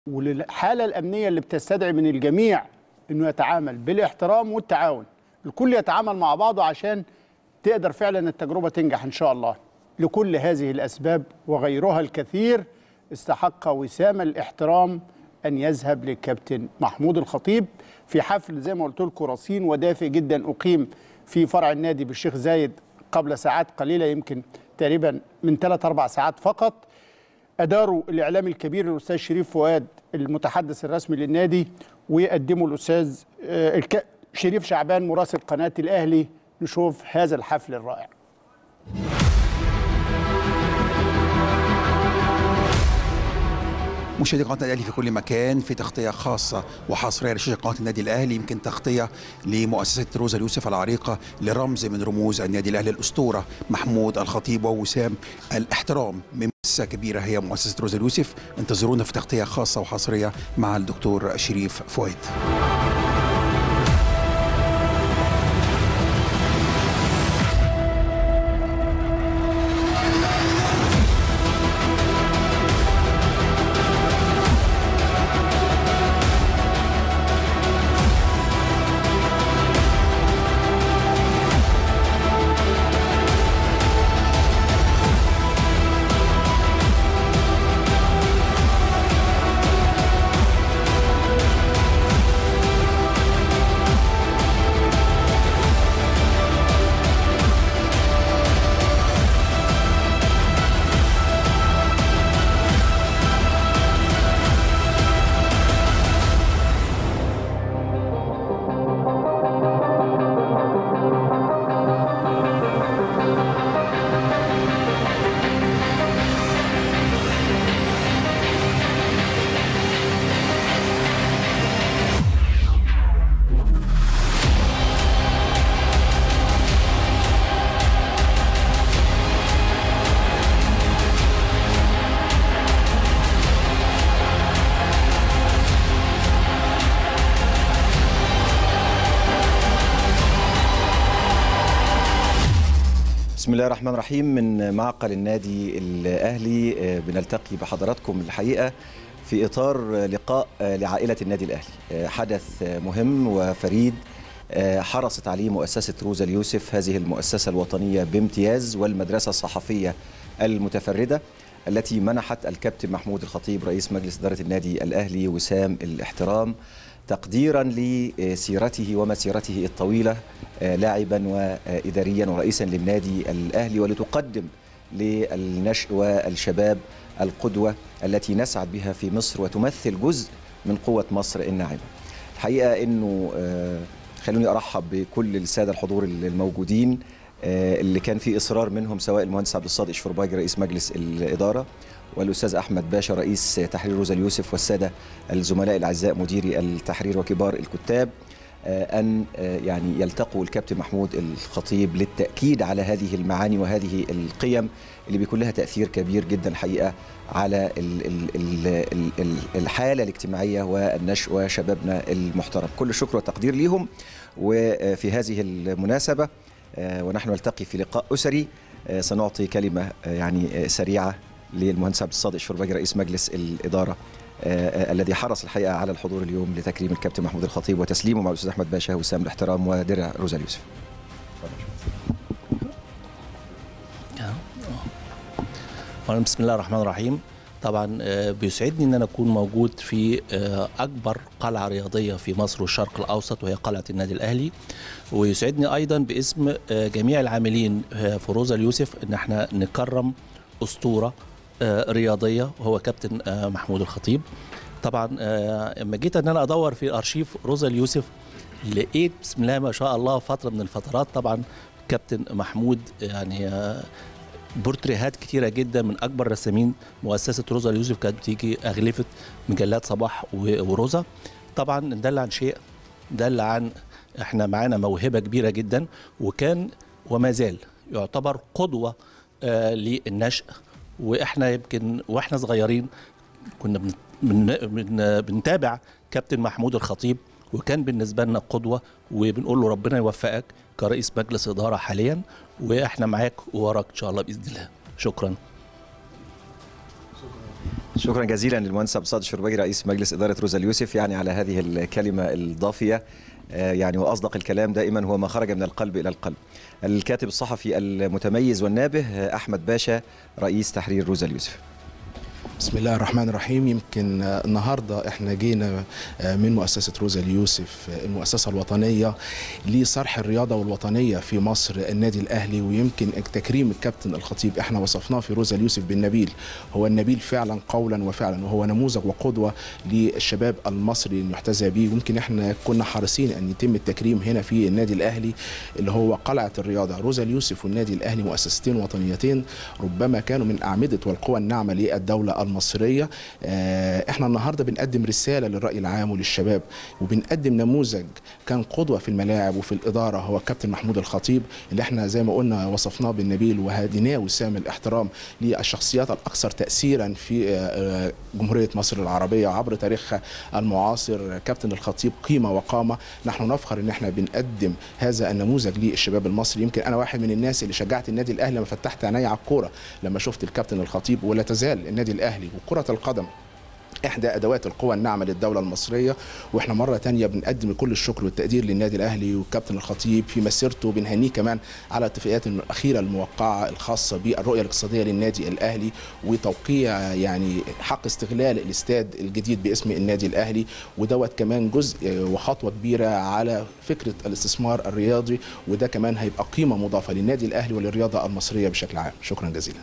وللحاله الامنيه اللي بتستدعي من الجميع انه يتعامل بالاحترام والتعاون الكل يتعامل مع بعضه عشان تقدر فعلا التجربه تنجح ان شاء الله لكل هذه الاسباب وغيرها الكثير استحق وسام الاحترام ان يذهب للكابتن محمود الخطيب في حفل زي ما قلت لكم رصين ودافئ جدا اقيم في فرع النادي بالشيخ زايد قبل ساعات قليله يمكن تقريبا من ثلاث اربع ساعات فقط اداروا الاعلام الكبير الاستاذ شريف فؤاد المتحدث الرسمي للنادي ويقدموا الاستاذ آه، الك- شريف شعبان مراسل قناه الاهلي نشوف هذا الحفل الرائع مشاهدي قناه الاهلي في كل مكان في تغطيه خاصه وحصريه لشاشه قناه النادي الاهلي يمكن تغطيه لمؤسسه روزا اليوسف العريقه لرمز من رموز النادي الاهلي الاسطوره محمود الخطيب ووسام الاحترام من مؤسسه كبيره هي مؤسسه روزا اليوسف انتظرونا في تغطيه خاصه وحصريه مع الدكتور شريف فؤاد بسم الله الرحمن الرحيم من معقل النادي الأهلي آه، بنلتقي بحضراتكم الحقيقة في إطار آه، لقاء آه، لعائلة النادي الأهلي آه، حدث آه، مهم وفريد آه، حرصت عليه مؤسسة روزا اليوسف هذه المؤسسة الوطنية بامتياز والمدرسة الصحفية المتفردة التي منحت الكابتن محمود الخطيب رئيس مجلس إدارة النادي الأهلي وسام الاحترام تقديرا لسيرته ومسيرته الطويلة آه، لاعبا وإداريا ورئيسا للنادي الأهلي ولتقدم للنشء والشباب القدوة التي نسعد بها في مصر وتمثل جزء من قوة مصر الناعمة الحقيقة أنه آه، خلوني أرحب بكل السادة الحضور الموجودين آه، اللي كان في إصرار منهم سواء المهندس عبد الصادق شفرباجي رئيس مجلس الإدارة والأستاذ أحمد باشا رئيس تحرير روزا اليوسف والسادة الزملاء الأعزاء مديري التحرير وكبار الكتاب آه، أن آه، يعني يلتقوا الكابتن محمود الخطيب للتأكيد على هذه المعاني وهذه القيم اللي بيكون لها تأثير كبير جدا الحقيقة على ال- ال- ال- ال- ال- الحالة الاجتماعية والنشء وشبابنا المحترم كل الشكر والتقدير ليهم وفي هذه المناسبة آه، ونحن نلتقي في لقاء أسري آه، سنعطي كلمة آه، يعني آه، سريعة للمهندس عبد الصادق شرباجي رئيس مجلس الإدارة آه، آه، الذي حرص الحقيقة على الحضور اليوم لتكريم الكابتن محمود الخطيب وتسليمه مع الأستاذ أحمد باشا وسام الاحترام ودرع روزا اليوسف أولاً بسم الله الرحمن الرحيم طبعا آه، بيسعدني ان انا اكون موجود في آه، اكبر قلعه رياضيه في مصر والشرق الاوسط وهي قلعه النادي الاهلي ويسعدني ايضا باسم آه، جميع العاملين آه، في روزا اليوسف ان احنا نكرم اسطوره آه، رياضيه وهو كابتن آه، محمود الخطيب طبعا آه، لما جيت ان انا ادور في ارشيف روزا اليوسف لقيت بسم الله ما شاء الله فتره من الفترات طبعا كابتن محمود يعني آه، بورتريهات كتيره جدا من اكبر رسامين مؤسسه روزا اليوسف كانت بتيجي اغلفه مجلات صباح و- وروزا طبعا دل عن شيء دل عن احنا معانا موهبه كبيره جدا وكان وما زال يعتبر قدوه آه للنشء واحنا يمكن واحنا صغيرين كنا بن بن بن بنتابع كابتن محمود الخطيب وكان بالنسبه لنا قدوه وبنقول له ربنا يوفقك كرئيس مجلس اداره حاليا واحنا معاك ووراك ان شاء الله باذن الله شكرا شكرا جزيلا للمهندس عبد الصادق الشرباجي رئيس مجلس اداره روزا اليوسف يعني على هذه الكلمه الضافيه آه، يعني واصدق الكلام دائما هو ما خرج من القلب الى القلب. الكاتب الصحفي المتميز والنابه آه، احمد باشا رئيس تحرير روزا اليوسف. بسم الله الرحمن الرحيم يمكن آه، النهارده احنا جينا آه، من مؤسسه روزا اليوسف آه، المؤسسه الوطنيه لصرح الرياضه والوطنيه في مصر النادي الاهلي ويمكن تكريم الكابتن الخطيب احنا وصفناه في روزا اليوسف بالنبيل هو النبيل فعلا قولا وفعلا وهو نموذج وقدوه للشباب المصري ان يحتذى به ويمكن احنا كنا حريصين ان يتم التكريم هنا في النادي الاهلي اللي هو قلعه الرياضه روزا اليوسف والنادي الاهلي مؤسستين وطنيتين ربما كانوا من اعمده والقوى الناعمه للدوله المصريه آه، احنا النهارده بنقدم رساله للراي العام وللشباب وبنقدم نموذج كان قدوه في الملاعب وفي الاداره هو الكابتن محمود الخطيب اللي احنا زي ما قلنا وصفناه بالنبيل وهديناه وسام الاحترام للشخصيات الاكثر تاثيرا في آه، آه، جمهوريه مصر العربيه عبر تاريخها المعاصر كابتن الخطيب قيمه وقامه نحن نفخر ان احنا بنقدم هذا النموذج للشباب المصري يمكن انا واحد من الناس اللي شجعت النادي الاهلي لما فتحت عيني على الكوره لما شفت الكابتن الخطيب ولا تزال النادي الاهلي وكره القدم احدى ادوات القوى الناعمه للدوله المصريه واحنا مره تانية بنقدم كل الشكر والتقدير للنادي الاهلي والكابتن الخطيب في مسيرته بنهنيه كمان على الاتفاقيات الاخيره الموقعه الخاصه بالرؤيه الاقتصاديه للنادي الاهلي وتوقيع يعني حق استغلال الاستاد الجديد باسم النادي الاهلي ودوت كمان جزء وخطوه كبيره على فكره الاستثمار الرياضي وده كمان هيبقى قيمه مضافه للنادي الاهلي وللرياضه المصريه بشكل عام شكرا جزيلا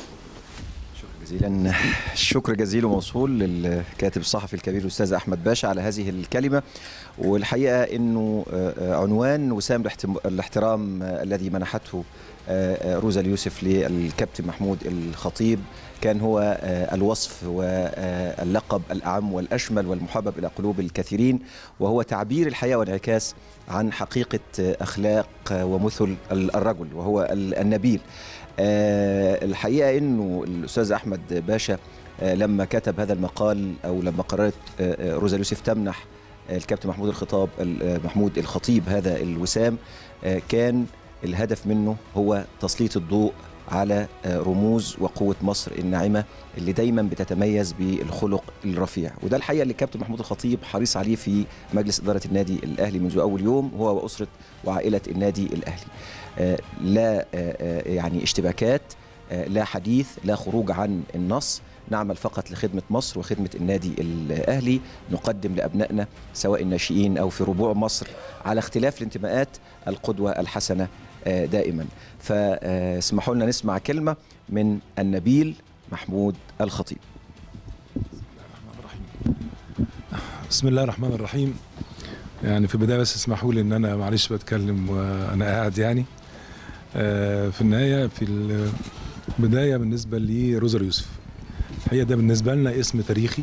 جزيلا الشكر جزيل وموصول للكاتب الصحفي الكبير الاستاذ احمد باشا على هذه الكلمه والحقيقه انه آه، آه، عنوان وسام الاحتم- الاحترام آه، الذي منحته آه، آه، روزا اليوسف للكابتن محمود الخطيب كان هو آه، الوصف واللقب الاعم والاشمل والمحبب الى قلوب الكثيرين وهو تعبير الحياه وانعكاس عن حقيقه آه، اخلاق آه، ومثل الرجل وهو ال- النبيل آه، الحقيقه انه الاستاذ احمد باشا آه، لما كتب هذا المقال او لما قررت آه، آه، روزا اليوسف تمنح آه، الكابتن محمود الخطاب ال- آه، محمود الخطيب هذا الوسام آه، كان الهدف منه هو تسليط الضوء على آه، رموز وقوة مصر الناعمة اللي دايما بتتميز بالخلق الرفيع وده الحقيقة اللي الكابتن محمود الخطيب حريص عليه في مجلس إدارة النادي الأهلي منذ أول يوم هو وأسرة وعائلة النادي الأهلي آه، لا آه، آه، يعني اشتباكات آه، لا حديث لا خروج عن النص نعمل فقط لخدمة مصر وخدمة النادي الأهلي نقدم لأبنائنا سواء الناشئين أو في ربوع مصر على اختلاف الانتماءات القدوة الحسنة آه، دائما فاسمحوا لنا نسمع كلمة من النبيل محمود الخطيب بسم الله الرحمن الرحيم يعني في البدايه بس اسمحوا لي ان انا معلش بتكلم وانا قاعد يعني آه، في النهايه في البدايه بالنسبه لروزر يوسف الحقيقه ده بالنسبه لنا اسم تاريخي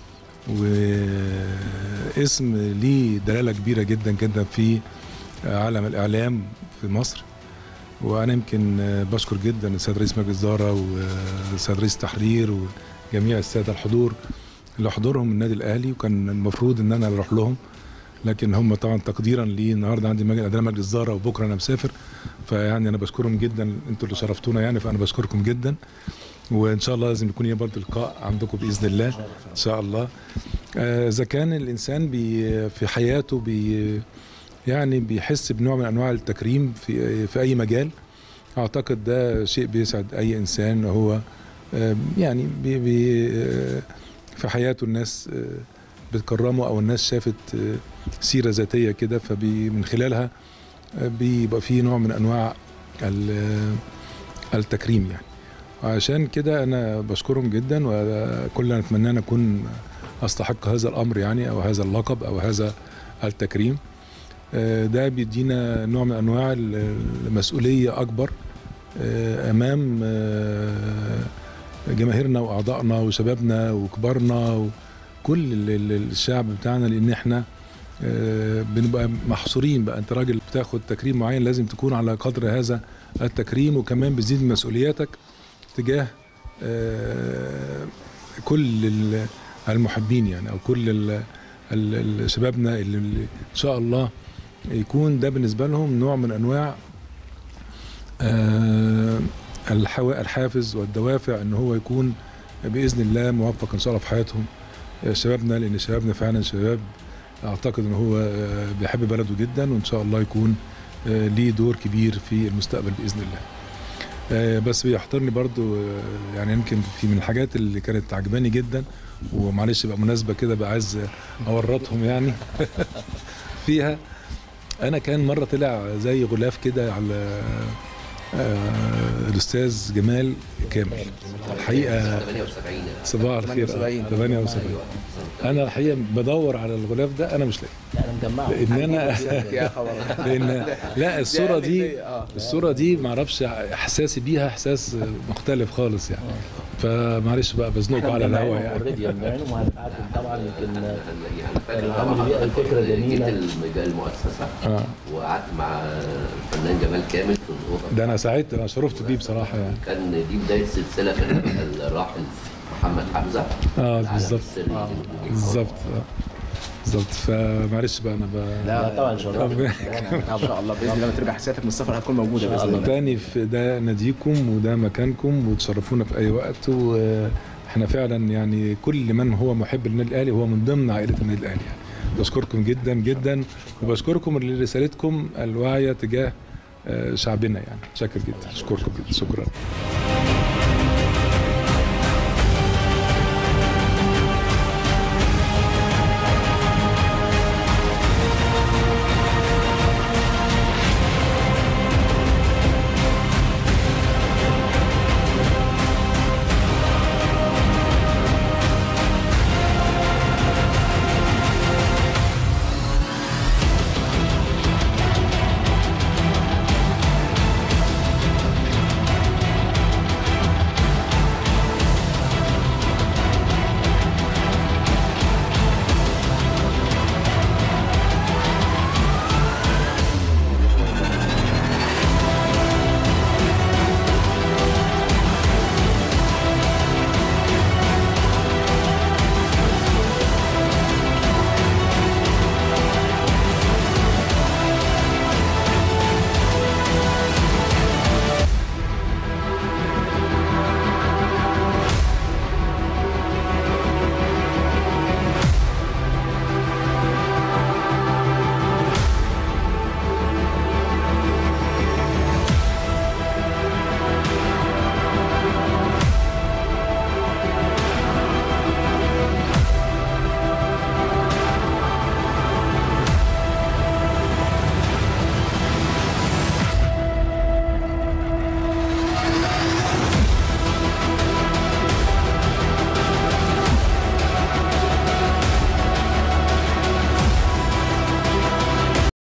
واسم ليه دلاله كبيره جدا جدا في عالم الاعلام في مصر وانا يمكن آه، بشكر جدا السيد رئيس مجلس الاداره والسيد رئيس التحرير وجميع الساده الحضور اللي حضورهم النادي الاهلي وكان المفروض ان انا اروح لهم لكن هم طبعا تقديرا لي النهارده عندي مجلس اداره مجلس اداره وبكره انا مسافر فيعني انا بشكرهم جدا انتوا اللي شرفتونا يعني فانا بشكركم جدا وان شاء الله لازم يكون لي برضه لقاء عندكم باذن الله ان شاء الله آه، اذا كان الانسان بي في حياته بي يعني بيحس بنوع من انواع التكريم في في اي مجال اعتقد ده شيء بيسعد اي انسان هو آه، يعني بي بي آه، في حياته الناس آه، بتكرمه او الناس شافت آه، سيره ذاتيه كده فمن خلالها آه، بيبقى في نوع من انواع ال- آه، التكريم يعني وعشان كده انا بشكرهم جدا وكلنا نتمنى ان اكون استحق هذا الامر يعني او هذا اللقب او هذا التكريم آه، ده بيدينا نوع من انواع ال- المسؤوليه اكبر آه، امام آه، جماهيرنا واعضائنا وشبابنا وكبارنا وكل ال- ال- الشعب بتاعنا لان احنا آه، بنبقى محصورين بقى انت راجل بتاخد تكريم معين لازم تكون على قدر هذا التكريم وكمان بتزيد من مسؤولياتك تجاه آه، كل ال- المحبين يعني او كل ال- ال- ال- شبابنا اللي اللي ان شاء الله يكون ده بالنسبه لهم نوع من انواع آه، الحوا- الحافز والدوافع ان هو يكون باذن الله موفق ان شاء الله في حياتهم آه، شبابنا لان شبابنا فعلا شباب اعتقد ان هو آه، بيحب بلده جدا وان شاء الله يكون آه، ليه دور كبير في المستقبل باذن الله آه، بس بيحضرني برضو آه، يعني يمكن في من الحاجات اللي كانت عجباني جدا ومعلش بقى مناسبه كده بقى عايز اورطهم يعني فيها انا كان مره طلع زي غلاف كده على آه، الاستاذ جمال كامل الحقيقه 78 صباح الخير 78 انا الحقيقه بدور على الغلاف ده انا مش لاقي انا مجمعه لان انا لان لا الصوره دي الصوره دي معرفش احساسي بيها احساس مختلف خالص يعني فمعلش بقى بزنقكم على الهوا يعني اوريدي يعني وهنبعتهم طبعا يمكن يعني فاكر العمل طبعاً دي الفكرة جيت جميلة. الم- المؤسسه آه. وقعدت مع الفنان جمال كامل في الاوضه ده انا سعدت انا شرفت بيه بصراحه يعني كان دي بدايه سلسله كان الراحل محمد حمزه اه العالم بالظبط السري. بالظبط آه. بالظبط فمعلش بقى انا بقى لا طبعا شرف ربنا ان شاء الله باذن الله لما ترجع حسياتك من السفر هتكون موجوده باذن الله تاني في ده ناديكم وده مكانكم وتشرفونا في اي وقت واحنا فعلا يعني كل من هو محب للنادي الاهلي هو من ضمن عائله النادي الاهلي يعني بشكركم جدا جدا وبشكركم لرسالتكم الواعيه تجاه آه، شعبنا يعني شاكر جدا اشكركم جدا شكرا